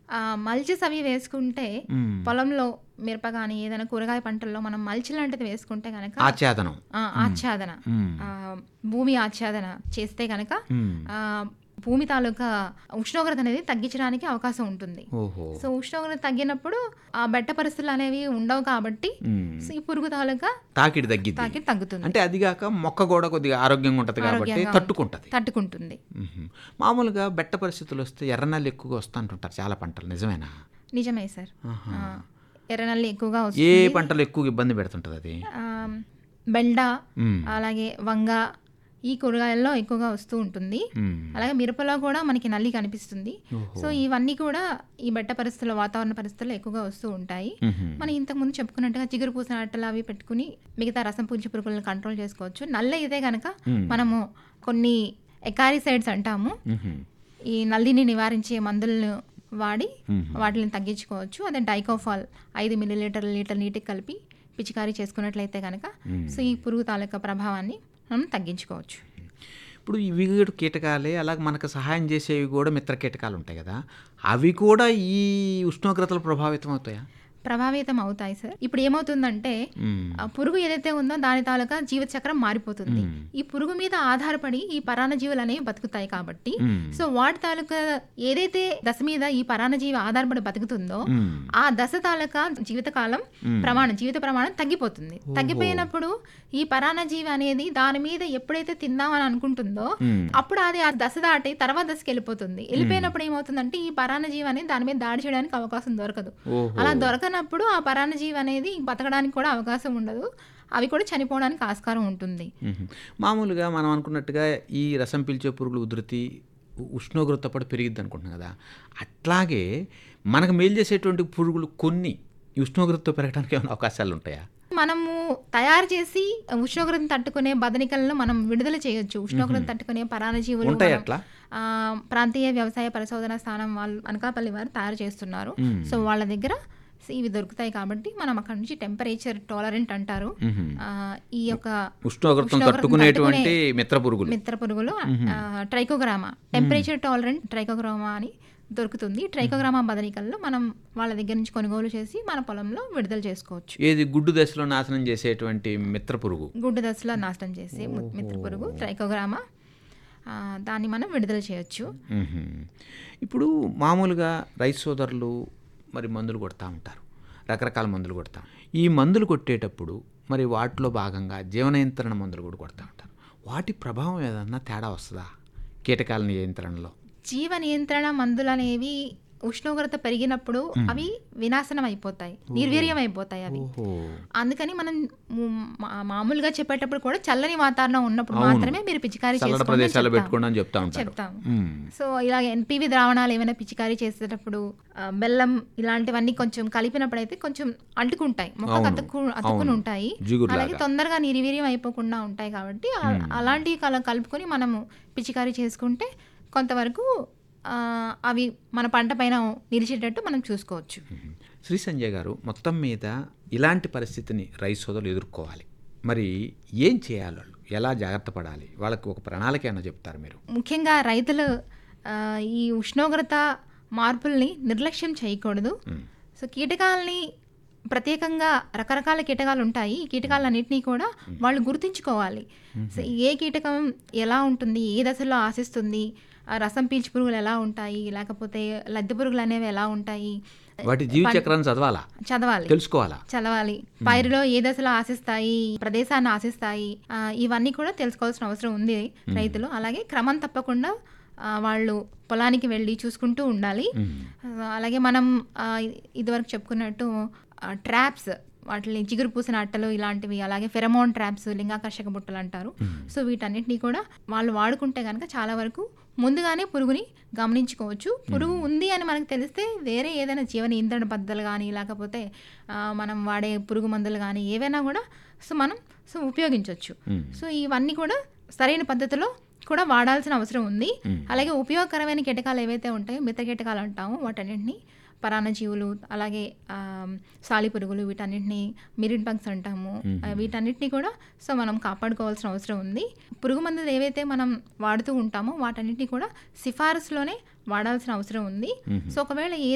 ఆ, మల్చెస్ అవి వేసుకుంటే మ్మ్. పొలంలో మిరప కానీ ఏదైనా కూరగాయ పంటల్లో మనం మల్చి లాంటిది వేసుకుంటే కనుక ఆచ్ఛాదనం ఆ, ఆచ్ఛాదన మ్మ్. ఆ, భూమి ఆచ్ఛాదన చేస్తే కనుక మ్మ్. ఆ, భూమి తాలూకా ఉష్ణోగ్రత అనేది తగ్గించడానికి అవకాశం ఉంటుంది ఓహో సో ఉష్ణోగ్రత తగ్గినప్పుడు ఆ బెట్ట పరిస్థితులు అనేవి ఉండవు కాబట్టి మ్మ్. సో ఈ పురుగు తాలూకా తాకిడి తగ్గిద్ది తాకి తగ్గుతుంది అంటే అది కాక మొక్క కూడా కొద్దిగా ఆరోగ్యంగా ఉంటుంది కాబట్టి ఆరోగ్యంగా తట్టుకుంటది తట్టుకుంటుంది మ్మ్. మామూలుగా బెట్ట పరిస్థితులు వస్తే ఎర్రనల్లి ఎక్కువగా వస్తూ అంటుంటారు చాలా పంటలు నిజమేనా నిజమే సార్ ఆహా. ఆ, ఎర్రనల్లి ఎక్కువగా ఏ వస్తుంది పంటలు ఎక్కువగా ఇబ్బంది పెడుతుంటుంది అది ఆ, బెండ మ్మ్. అలాగే వంగ ఈ కూరగాయల్లో ఎక్కువగా వస్తూ ఉంటుంది మ్మ్. అలాగే మిరపలో కూడా మనకి నల్లి కనిపిస్తుంది ఓహో. సో ఇవన్నీ కూడా ఈ బెట్ట పరిస్థితుల్లో వాతావరణ పరిస్థితుల్లో ఎక్కువగా వస్తూ ఉంటాయి మ్మ్. మనం ఇంతకుముందు చెప్పుకున్నట్టుగా చిగురు పూసిన అట్టలు అవి పెట్టుకుని మిగతా రసం పూంచి పురుగులను కంట్రోల్ చేసుకోవచ్చు నల్ల అయితే కనుక మ్మ్. మనము కొన్ని ఎకారిసైడ్స్ అంటాము మ్మ్. ఈ నల్లిని నివారించే మందులను వాడి మ్మ్. వాటిని తగ్గించుకోవచ్చు అదే డైకోఫాల్ ఐదు మిల్లీలీటర్ లీటర్ నీటికి కలిపి పిచికారీ చేసుకున్నట్లయితే కనుక మ్మ్. సో ఈ పురుగు తాలూకా ప్రభావాన్ని మనం తగ్గించుకోవచ్చు ఇప్పుడు ఇవి కూడా కీటకాలే అలాగే మనకు సహాయం చేసేవి కూడా మిత్ర కీటకాలు ఉంటాయి కదా అవి కూడా ఈ ఉష్ణోగ్రతలు ప్రభావితం అవుతాయా ప్రభావితం అవుతాయి సార్ ఇప్పుడు ఏమవుతుందంటే మ్మ్. ఆ పురుగు ఏదైతే ఉందో దాని తాలూకా జీవిత చక్రం మారిపోతుంది మ్మ్. ఈ పురుగు మీద ఆధారపడి ఈ పరాన్నజీవులు అనేవి బతుకుతాయి కాబట్టి మ్మ్. సో వాటి తాలూకా ఏదైతే దశ మీద ఈ పరాన్నజీవి ఆధారపడి బతుకుతుందో మ్మ్. ఆ దశ తాలూకా జీవితకాలం మ్మ్. ప్రమాణం జీవిత ప్రమాణం తగ్గిపోతుంది తగ్గిపోయినప్పుడు ఈ పరాన్నజీవి అనేది దాని మీద ఎప్పుడైతే తిందామని అనుకుంటుందో మ్మ్. అప్పుడు అది ఆ దశ దాటి తర్వాత దశకి వెళ్ళిపోతుంది వెళ్ళిపోయినప్పుడు ఏమవుతుందంటే ఈ పరాన్నజీవి అనేది దాని మీద దాడి చేయడానికి అవకాశం దొరకదు ఓహో అలా దొరకనప్పుడు ఆ పరాన్నజీవి అనేది బతకడానికి కూడా అవకాశం ఉండదు అవి కూడా చనిపోవడానికి ఆస్కారం ఉంటుంది మ్మ్. మామూలుగా మనం అనుకున్నట్టుగా ఈ రసం పీల్చే పురుగులు ఉధృతి ఉ- ఉష్ణోగ్రత పడి పెరిగిద్ది అనుకుంటున్నాం కదా అట్లాగే మనకు మేలు చేసేటువంటి పురుగులు కొన్ని ఈ ఉష్ణోగ్రతతో పెరగడానికి ఏమైనా అవకాశాలు ఉంటాయా మనము తయారు చేసి ఉష్ణోగ్రతను తట్టుకునే బదనికలను మనం విడుదల చేయొచ్చు ఉష్ణోగ్రత తట్టుకునే పరాన్నజీవులు ఉంటాయి మనం, అట్లా ఆ, ప్రాంతీయ వ్యవసాయ పరిశోధన స్థానం వాళ్ళు అనకాపల్లి వారు తయారు చేస్తున్నారు మ్మ్. సో వాళ్ళ దగ్గర ఇవి దొరుకుతాయి కాబట్టి మనం అక్కడ నుంచి టెంపరేచర్ టాలరెంట్ అంటారు మ్మ్. ఆ, ఈ యొక్క ఉష్ణోగ్రతను ఉష్ణోగ్రతను తట్టుకునేటువంటి తట్టుకునే మిత్ర పురుగులు మిత్ర పురుగులు ట్రైకోగ్రామా టెంపరేచర్ టాలరెంట్ ట్రైకోగ్రామా అని దొరుకుతుంది ట్రైకోగ్రామా బదనికల్లో మనం వాళ్ళ దగ్గర నుంచి కొనుగోలు చేసి మన పొలంలో విడుదల చేసుకోవచ్చు ఏది గుడ్డు దశలో నాశనం చేసేటువంటి మిత్ర పురుగు గుడ్డు దశలో నాశనం చేసే ము- మిత్ర పురుగు ట్రైకోగ్రామా ఆ, దాన్ని మనం విడుదల చేయొచ్చు మ్మ్. ఇప్పుడు మామూలుగా రైతు సోదరులు మరి మందులు కొడతా ఉంటారు రకరకాల మందులు కొడతాం ఈ మందులు కొట్టేటప్పుడు మరి వాటిలో భాగంగా జీవ నియంత్రణ మందులు కూడా కొడతా ఉంటారు వాటి ప్రభావం ఏదన్నా తేడా వస్తుందా కీటకాల నియంత్రణలో జీవ నియంత్రణ మందులు అనేవి ఉష్ణోగ్రత పెరిగినప్పుడు అవి వినాశనం అయిపోతాయి నిర్వీర్యం అయిపోతాయి అవి ఓహో అందుకని మనం ము- మా- మామూలుగా చెప్పేటప్పుడు కూడా చల్లని వాతావరణం ఉన్నప్పుడు అవును. మాత్రమే మీరు పిచికారీ చల్లటి చేసుకోండి అని ప్రదేశాల్లో చెప్తాం. పెట్టుకోండి అని చెప్తా ఉంటారు చెప్తాం మ్మ్. సో ఇలా ఎన్పివి ద్రావణాలు ఏమైనా పిచికారీ చేసేటప్పుడు ఆ, బెల్లం ఇలాంటివన్నీ కొంచెం కలిపినప్పుడు అయితే కొంచెం అంటుకుంటాయి మొక్కకు అవును. అతుక్కు అతుక్కుని అవును. ఉంటాయి జిగురులాగా. అలాగే తొందరగా నిర్వీర్యం అయిపోకుండా ఉంటాయి కాబట్టి ఆ- అలాంటివి కల కలుపుకొని మనము పిచికారీ చేసుకుంటే కొంతవరకు ఆ, అవి మన పంట పైన నిలిచేటట్టు మనం చూసుకోవచ్చు మ్మ్. శ్రీ సంజయ్ గారు మొత్తం మీద ఇలాంటి పరిస్థితిని రైతు సోదరులు ఎదుర్కోవాలి మరి ఏం చేయాలి వాళ్ళు ఎలా జాగ్రత్త పడాలి వాళ్ళకి ఒక ప్రణాళిక ఏమైనా చెప్తారు మీరు ముఖ్యంగా రైతులు ఆ, ఈ ఉష్ణోగ్రత మార్పుల్ని నిర్లక్ష్యం చేయకూడదు మ్మ్. సో కీటకాలని ప్రత్యేకంగా రకరకాల కీటకాలు ఉంటాయి ఈ కీటకాలన్నింటినీ కూడా వాళ్ళు గుర్తుంచుకోవాలి సో ఏ కీటకం ఎలా ఉంటుంది ఏ దశలో ఆశిస్తుంది ఆ రసం పీల్చి పురుగులు ఎలా ఉంటాయి లేకపోతే లద్దె పురుగులు అనేవి ఎలా ఉంటాయి వాటి జీవిత చక్రాన్ని చదవాలా చదవాలి తెలుసుకోవాలా చదవాలి పైరులో ఏ దశలో ఆశిస్తాయి ప్రదేశాన్ని ఆశిస్తాయి ఆ, ఇవన్నీ కూడా తెలుసుకోవాల్సిన అవసరం ఉంది రైతులు అలాగే క్రమం తప్పకుండా ఆ, వాళ్ళు పొలానికి వెళ్ళి చూసుకుంటూ ఉండాలి మ్మ్. ఆ, అలాగే మనం ఆ, ఇదివరకు చెప్పుకున్నట్టు ట్రాప్స్ వాటిని చిగురు పూసిన అట్టలు ఇలాంటివి అలాగే ఫెరమోన్ ట్రాప్స్ లింగాకర్షక బుట్టలు అంటారు సో వీటన్నిటిని కూడా వాళ్ళు వాడుకుంటే కనుక చాలా వరకు ముందుగానే పురుగుని గమనించుకోవచ్చు పురుగు ఉంది అని మనకు తెలిస్తే వేరే ఏదైనా జీవ నియంత్రణ పద్ధతులు కానీ లేకపోతే ఆ, మనం వాడే పురుగు మందులు కానీ ఏవైనా కూడా సో మనం సో ఉపయోగించవచ్చు మ్మ్. సో ఇవన్నీ కూడా సరైన పద్ధతిలో కూడా వాడాల్సిన అవసరం ఉంది మ్మ్. అలాగే ఉపయోగకరమైన కీటకాలు ఏవైతే ఉంటాయో మిత్ర కీటకాలు అంటామో వాటన్నింటినీ పరాన్నజీవులు అలాగే ఆ, సాలిపురుగులు వీటన్నిటిని మిరిడ్ బగ్స్ అంటాము ఆ, వీటన్నిటిని కూడా సో మనం కాపాడుకోవాల్సిన అవసరం ఉంది పురుగు మందులు ఏవైతే మనం వాడుతూ ఉంటామో వాటన్నిటిని కూడా సిఫారసులోనే వాడాల్సిన అవసరం ఉంది సో ఒకవేళ ఏ